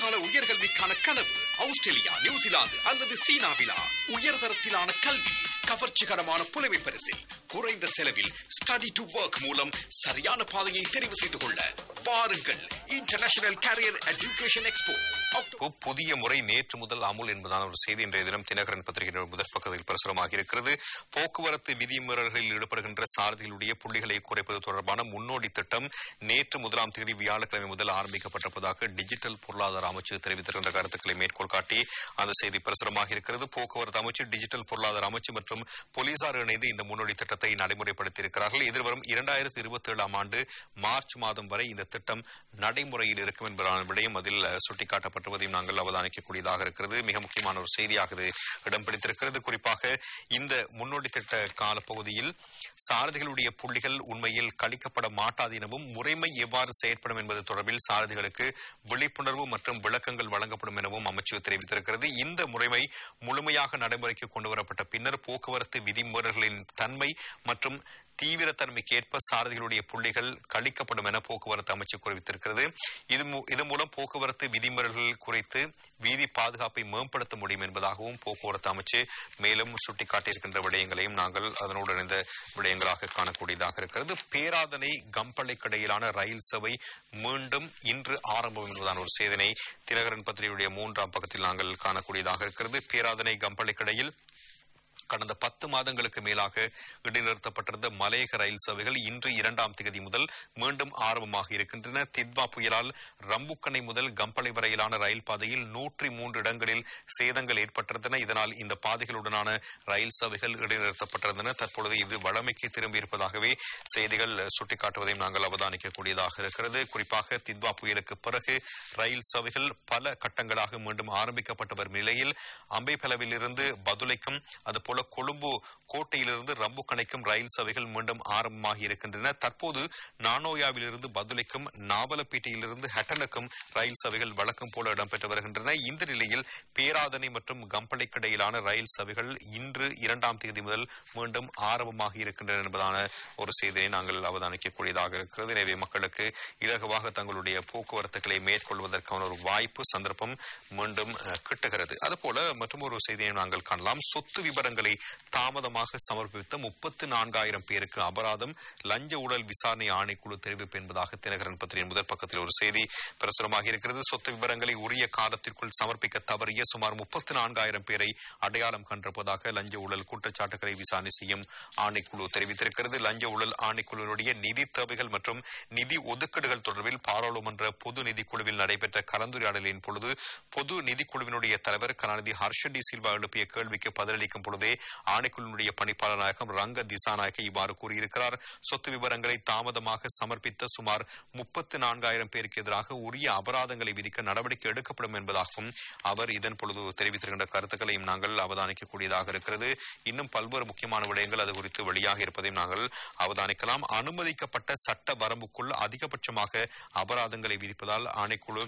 எதிர்கால உயர்கல்விக்கான கனவு Australia New Zealand அல்லது சீனாவிலா உயர்தரத்திலான கல்வி கவர்ச்சிகரமான புலமை பரிசில் குறைந்த செலவில் ஸ்டடி டு ஒர்க் மூலம் சரியான பாதையை தெரிவு செய்து கொள்ள வாருங்கள் இன்டர்நேஷனல் கேரியர் எஜுகேஷன் எக்ஸ்போ இப்போ புதிய முறை நேற்று முதல் அமுல் என்பதான ஒரு செய்தி இன்றைய தினம் தினகரன் பத்திரிகை முதற் பக்கத்தில் பிரசுரமாக இருக்கிறது போக்குவரத்து விதிமுறைகளில் ஈடுபடுகின்ற சாரதிகளுடைய புள்ளிகளை குறைப்பது தொடர்பான முன்னோடி திட்டம் நேற்று முதலாம் தேதி வியாழக்கிழமை முதல் ஆரம்பிக்கப்பட்டிருப்பதாக டிஜிட்டல் பொருளாதார அமைச்சு தெரிவித்திருக்கின்ற கருத்துக்களை மேற்கோள் காட்டி அந்த செய்தி பிரசுரமாக இருக்கிறது போக்குவரத்து அமைச்சு டிஜிட்டல் பொருளாதார அமைச்சு மற்றும் போலீசார் இணைந்து இந்த முன்னோடி திட்டத்தை நடைமுறைப்படுத்தி இருக்கிறார்கள் எதிர்வரும் இரண்டாயிரத்தி இருபத்தி ஏழாம் ஆண்டு மார்ச் மாதம் வரை இந்த திட்டம் நடைமுறையில் இருக்கும் என்பதான விடயம் அதில் அஹ், சுட்டிக்காட்டப்பட்டுவதையும் நாங்கள் அவதானிக்கக்கூடியதாக இருக்கிறது மிக முக்கியமான ஒரு செய்தியாக இது இடம் பிடித்திருக்கிறது குறிப்பாக இந்த முன்னோடி திட்ட காலப்பகுதியில் சாரதிகளுடைய புள்ளிகள் உண்மையில் கழிக்கப்பட மாட்டாது எனவும் முறைமை எவ்வாறு செயற்படும் என்பது தொடர்பில் சாரதிகளுக்கு விழிப்புணர்வு மற்றும் விளக்கங்கள் வழங்கப்படும் எனவும் அமைச்சு தெரிவித்திருக்கிறது இந்த முறைமை முழுமையாக நடைமுறைக்கு கொண்டுவரப்பட்ட பின்னர் போக்குவரத்து விதிமுறைகளின் தன்மை மற்றும் தீவிரத்தன்மைக்கு ஏற்ப சாரதிகளுடைய புள்ளிகள் கழிக்கப்படும் என போக்குவரத்து அமைச்சு தெரிவித்திருக்கிறது இது மூ- இது மூலம் போக்குவரத்து விதிமுறைகள் குறித்து வீதி பாதுகாப்பை மேம்படுத்த முடியும் என்பதாகவும் போக்குவரத்து அமைச்சு மேலும் சுட்டிக்காட்டியிருக்கின்ற விடயங்களையும் நாங்கள் அதனோடு இணைந்த விடயங்களாக காணக்கூடியதாக இருக்கிறது பேராதனை கம்பளைக்கு இடையிலான ரயில் சேவை மீண்டும் இன்று ஆரம்பம் என்பதான ஒரு செய்தினை தினகரன் பத்திரிகையுடைய மூன்றாம் பக்கத்தில் நாங்கள் காணக்கூடியதாக இருக்கிறது பேராதனை கம்பளைக்கு இடையில் கடந்த பத்து மாதங்களுக்கு மேலாக இடைநிறுத்தப்பட்டிருந்த மலையக ரயில் சேவைகள் இன்று இரண்டாம் தேதி முதல் மீண்டும் ஆரம்பமாக இருக்கின்றன தித்வா புயலால் ரம்புக்கனை முதல் கம்பளை வரையிலான ரயில் பாதையில் நூற்றி மூன்று இடங்களில் சேதங்கள் ஏற்பட்டிருந்தன இதனால் இந்த பாதைகளுடனான ரயில் சேவைகள் இடைநிறுத்தப்பட்டிருந்தன தற்பொழுது இது வழமைக்கு திரும்பியிருப்பதாகவே செய்திகள் சுட்டிக்காட்டுவதையும் நாங்கள் அவதானிக்கக்கூடியதாக இருக்கிறது குறிப்பாக தித்வா புயலுக்கு பிறகு ரயில் சேவைகள் பல கட்டங்களாக மீண்டும் ஆரம்பிக்கப்பட்டு வரும் நிலையில் அம்பைபலவிலிருந்து பதுளைக்கும் அதுபோல கொழும்பு கோட்டையிலிருந்து ரம்புக்கணைக்கும் ரயில் சேவைகள் மீண்டும் ஆரம்பமாகி இருக்கின்றன தற்போது நானோயாவிலிருந்து பதுளைக்கும் நாவலப்பேட்டையிலிருந்து ஹட்டனுக்கும் ரயில் சேவைகள் வழக்கம் போல இடம்பெற்று வருகின்றன இந்த நிலையில் பேராதனை மற்றும் கம்பளைக்கு இடையிலான ரயில் சேவைகள் இன்று இரண்டாம் தேதி முதல் மீண்டும் ஆரம்பமாக இருக்கின்றன என்பதான ஒரு செய்தியை நாங்கள் அவதானிக்கக்கூடியதாக இருக்கிறது எனவே மக்களுக்கு இலகுவாக தங்களுடைய போக்குவரத்துகளை மேற்கொள்வதற்கான ஒரு வாய்ப்பு சந்தர்ப்பம் மீண்டும் அஹ், கிட்டுகிறது அதுபோல மற்றும் ஒரு செய்தியை நாங்கள் காணலாம் சொத்து விவரங்களை தாமதமாக சமர்ப்பித்த முப்பத்து நான்காயிரம் பேருக்கு அபராதம் லஞ்ச ஊழல் விசாரணை ஆணைக்குழு தெரிவிப்பு என்பதாக தினகரன் பத்திரிகையின் முதல் பக்கத்தில் ஒரு செய்தி பிரசுரமாக இருக்கிறது சொத்து விவரங்களை உரிய காலத்திற்குள் சமர்ப்பிக்க தவறிய சுமார் முப்பத்து நான்காயிரம் பேரை அடையாளம் கண்டிருப்பதாக லஞ்ச ஊழல் குற்றச்சாட்டுகளை விசாரணை செய்யும் ஆணைக்குழு தெரிவித்திருக்கிறது லஞ்ச ஊழல் ஆணைக்குழுவினுடைய நிதி தேவைகள் மற்றும் நிதி ஒதுக்கீடுகள் தொடர்பில் பாராளுமன்ற பொது நிதிக்குழுவில் நடைபெற்ற கலந்துரையாடலின் பொழுது பொது நிதிக்குழுவினுடைய தலைவர் கலாநிதி ஹர்ஷ டி சில்வா எழுப்பிய கேள்விக்கு பதிலளிக்கும் பொழுதே ஆணைக்குழுவினுடைய பணிப்பாளர் நாயகம் ரங்க திசாநாயக்க இவ்வாறு கூறியிருக்கிறார் சொத்து விவரங்களை தாமதமாக சமர்ப்பித்த சுமார் முப்பத்து நான்காயிரம் பேருக்கு எதிராக உரிய அபராதங்களை விதிக்க நடவடிக்கை எடுக்கப்படும் என்பதாகவும் அவர் இதன் பொழுது தெரிவித்திருக்கின்ற கருத்துக்களையும் நாங்கள் அவதானிக்கக்கூடியதாக இருக்கிறது இன்னும் பல்வேறு முக்கியமான விடயங்கள் அது குறித்து வெளியாக இருப்பதையும் நாங்கள் அவதானிக்கலாம் அனுமதிக்கப்பட்ட சட்ட வரம்புக்குள் அதிகபட்சமாக அபராதங்களை விதிப்பதால் ஆணைக்குழு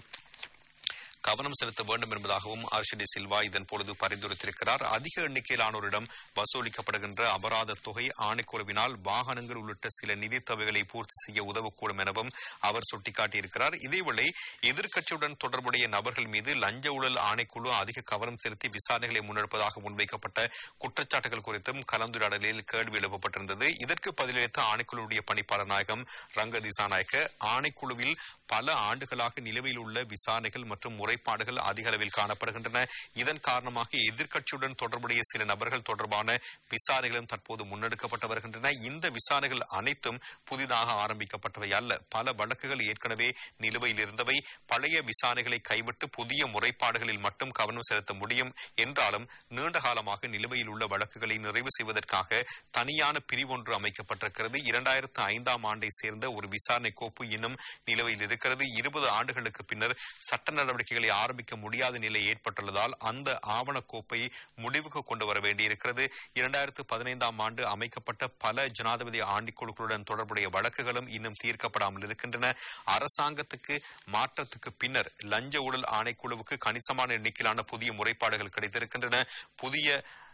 கவனம் செலுத்த வேண்டும் என்பதாகவும் ஆர்ஷடி சில்வா இதன் பொழுது பரிந்துரைத்திருக்கிறார் அதிக எண்ணிக்கையிலானோரிடம் வசூலிக்கப்படுகின்ற அபராத தொகை ஆணைக்குழுவினால் வாகனங்கள் உள்ளிட்ட சில நிதி தேவைகளை பூர்த்தி செய்ய உதவக்கூடும் எனவும் அவர் சுட்டிக்காட்டியிருக்கிறார் இதேவேளை எதிர்க்கட்சியுடன் தொடர்புடைய நபர்கள் மீது லஞ்ச ஊழல் ஆணைக்குழு அதிக கவனம் செலுத்தி விசாரணைகளை முன்னெடுப்பதாக முன்வைக்கப்பட்ட குற்றச்சாட்டுகள் குறித்தும் கலந்துரையாடலில் கேள்வி எழுப்பப்பட்டிருந்தது இதற்கு பதிலளித்த ஆணைக்குழுவுடைய பணிப்பாளர் நாயகம் ரங்க திசாநாயக்க ஆணைக்குழுவில் பல ஆண்டுகளாக நிலுவையில் உள்ள விசாரணைகள் மற்றும் முறைப்பாடுகள் அதிக அளவில் காணப்படுகின்றன இதன் காரணமாக எதிர்க்கட்சியுடன் தொடர்புடைய சில நபர்கள் தொடர்பான விசாரணைகளும் தற்போது முன்னெடுக்கப்பட்டு வருகின்றன இந்த விசாரணைகள் அனைத்தும் புதிதாக ஆரம்பிக்கப்பட்டவை அல்ல பல வழக்குகள் ஏற்கனவே நிலுவையில் இருந்தவை பழைய விசாரணைகளை கைவிட்டு புதிய முறைப்பாடுகளில் மட்டும் கவனம் செலுத்த முடியும் என்றாலும் நீண்ட காலமாக நிலுவையில் உள்ள வழக்குகளை நிறைவு செய்வதற்காக தனியான பிரிவொன்று அமைக்கப்பட்டிருக்கிறது இரண்டாயிரத்து ஐந்தாம் ஆண்டை சேர்ந்த ஒரு விசாரணை கோப்பு இன்னும் நிலுவையில் இருக்கிறது இருபது ஆண்டுகளுக்கு பின்னர் சட்ட நடவடிக்கைகளை ஆரம்பிக்க முடியாத நிலை ஏற்பட்டுள்ளதால் அந்த ஆவணக்கோப்பை முடிவுக்கு கொண்டு வர வேண்டியிருக்கிறது இரண்டாயிரத்து பதினைந்தாம் ஆண்டு அமைக்கப்பட்ட பல ஜனாதிபதி ஆண்டிக்குழுக்களுடன் தொடர்புடைய வழக்குகளும் இன்னும் தீர்க்கப்படாமல் இருக்கின்றன அரசாங்கத்துக்கு மாற்றத்துக்கு பின்னர் லஞ்ச ஊழல் ஆணைக்குழுவுக்கு கணிசமான எண்ணிக்கையிலான புதிய முறைப்பாடுகள் கிடைத்திருக்கின்றன புதிய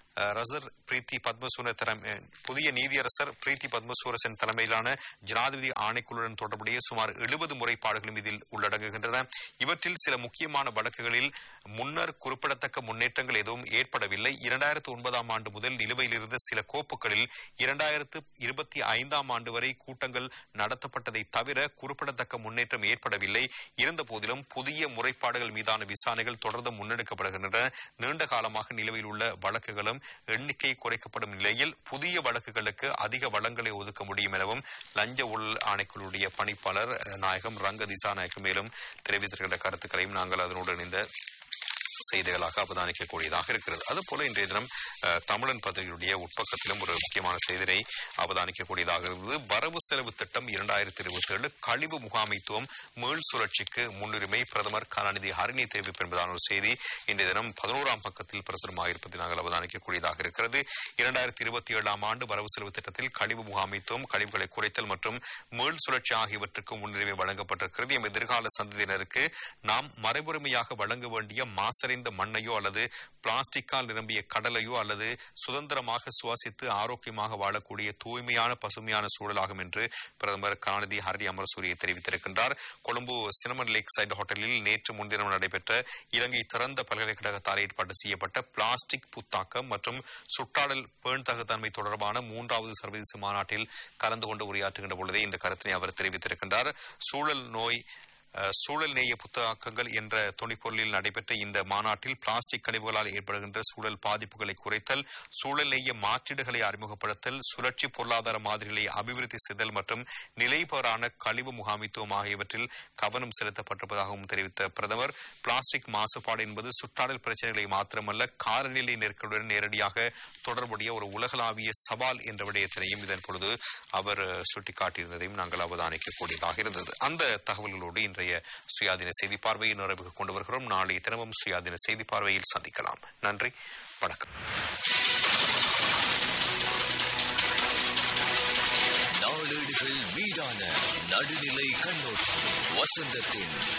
அஹ், ரசர் பிரீத்தி பத்மசூர தலைமை புதிய நீதியரசர் பிரீத்தி பத்மசூரசன் தலைமையிலான ஜனாதிபதி ஆணைக்குழுடன் தொடர்புடைய சுமார் எழுபது முறைப்பாடுகளும் இதில் உள்ளடங்குகின்றன இவற்றில் சில முக்கியமான வழக்குகளில் முன்னர் குறிப்பிடத்தக்க முன்னேற்றங்கள் எதுவும் ஏற்படவில்லை இரண்டாயிரத்து ஒன்பதாம் ஆண்டு முதல் நிலுவையில் இருந்த சில கோப்புகளில் இரண்டாயிரத்து இருபத்தி ஐந்தாம் ஆண்டு வரை கூட்டங்கள் நடத்தப்பட்டதை தவிர குறிப்பிடத்தக்க முன்னேற்றம் ஏற்படவில்லை இருந்த போதிலும் புதிய முறைப்பாடுகள் மீதான விசாரணைகள் தொடர்ந்து முன்னெடுக்கப்படுகின்றன நீண்ட காலமாக நிலுவையில் உள்ள வழக்குகளும் எண்ணிக்கை குறைக்கப்படும் நிலையில் புதிய வழக்குகளுக்கு அதிக வளங்களை ஒதுக்க முடியும் எனவும் லஞ்ச ஊழல் ஆணைக்குழுடைய பணிப்பாளர் அஹ், நாயகம் ரங்க திசாநாயக்கு மேலும் தெரிவித்திருக்கின்ற கருத்துக்களையும் நாங்கள் அதனோடு இணைந்த செய்திகளாக அவதானிக்கக்கூடியதாக இருக்கிறது அதுபோல இன்றைய தினம் அஹ், தமிழன் பத்திரிகையுடைய உட்பக்கத்திலும் ஒரு முக்கியமான செய்தியை அவதானிக்கக்கூடியதாக இருந்தது வரவு செலவு திட்டம் இரண்டாயிரத்தி இருபத்தி ஏழு கழிவு முகாமைத்துவம் மீள் சுழற்சிக்கு முன்னுரிமை பிரதமர் கலாநிதி ஹரிணி தெரிவிப்பு என்பதான ஒரு செய்தி இன்றைய தினம் பதினோராம் பக்கத்தில் பிரசுரமாக இருப்பதை நாங்கள் அவதானிக்கக்கூடியதாக இருக்கிறது இரண்டாயிரத்தி இருபத்தி ஏழாம் ஆண்டு வரவு செலவு திட்டத்தில் கழிவு முகாமைத்துவம் கழிவுகளை குறைத்தல் மற்றும் மீள் சுழற்சி ஆகியவற்றுக்கு முன்னுரிமை வழங்கப்பட்டிருக்கிறது எம் எதிர்கால சந்ததியினருக்கு நாம் மறைமுறைமையாக வழங்க வேண்டிய மாசறிந்த மண்ணையோ அல்லது பிளாஸ்டிக்கால் நிரம்பிய கடலையோ அல்லது சுதந்திரமாக சுவாசித்து ஆரோக்கியமாக வாழக்கூடிய தூய்மையான பசுமையான சூழலாகும் என்று பிரதமர் கலாநிதி ஹரி அமரசூரிய தெரிவித்திருக்கின்றார் கொழும்பு சினமன் லேக் சைடு ஹோட்டலில் நேற்று முன்தினம் நடைபெற்ற இலங்கை திறந்த பல்கலைக்கழகத்தால் ஏற்பாடு செய்யப்பட்ட பிளாஸ்டிக் புத்தாக்கம் மற்றும் சுற்றாடல் பேண்தகுத்தன்மை தொடர்பான மூன்றாவது சர்வதேச மாநாட்டில் கலந்து கொண்டு உரையாற்றுகின்ற பொழுதே இந்த கருத்தினை அவர் தெரிவித்திருக்கின்றார் சூழல் நோய் அஹ், சூழல் நேய புத்தாக்கங்கள் என்ற துணைப்பொருளில் நடைபெற்ற இந்த மாநாட்டில் பிளாஸ்டிக் கழிவுகளால் ஏற்படுகின்ற சூழல் பாதிப்புகளை குறைத்தல் சூழல் நேய மாற்றீடுகளை அறிமுகப்படுத்தல் சுழற்சி பொருளாதார மாதிரிகளை அபிவிருத்தி செய்தல் மற்றும் நிலைபெறான கழிவு முகாமித்துவம் ஆகியவற்றில் கவனம் செலுத்தப்பட்டிருப்பதாகவும் தெரிவித்த பிரதமர் பிளாஸ்டிக் மாசுபாடு என்பது சுற்றாடல் பிரச்சனைகளை மாத்திரமல்ல காலநிலை நெருக்கடியுடன் நேரடியாக தொடர்புடைய ஒரு உலகளாவிய சவால் என்ற விடயத்தினையும் இதன் பொழுது அவர் அஹ், சுட்டிக்காட்டியிருந்ததையும் நாங்கள் அவதானிக்கக்கூடியதாக இருந்தது அந்த தகவல்களோடு இன்றைய சுயாதீன செய்தி பார்வையை நிறைவுக்கு கொண்டு வருகிறோம் நாளை தினமும் சுயாதீன செய்தி பார்வையில் சந்திக்கலாம் நன்றி வணக்கம் நாளேடுகள் மீதான நடுநிலை கண்ணோட்டம் வசந்தத்தின்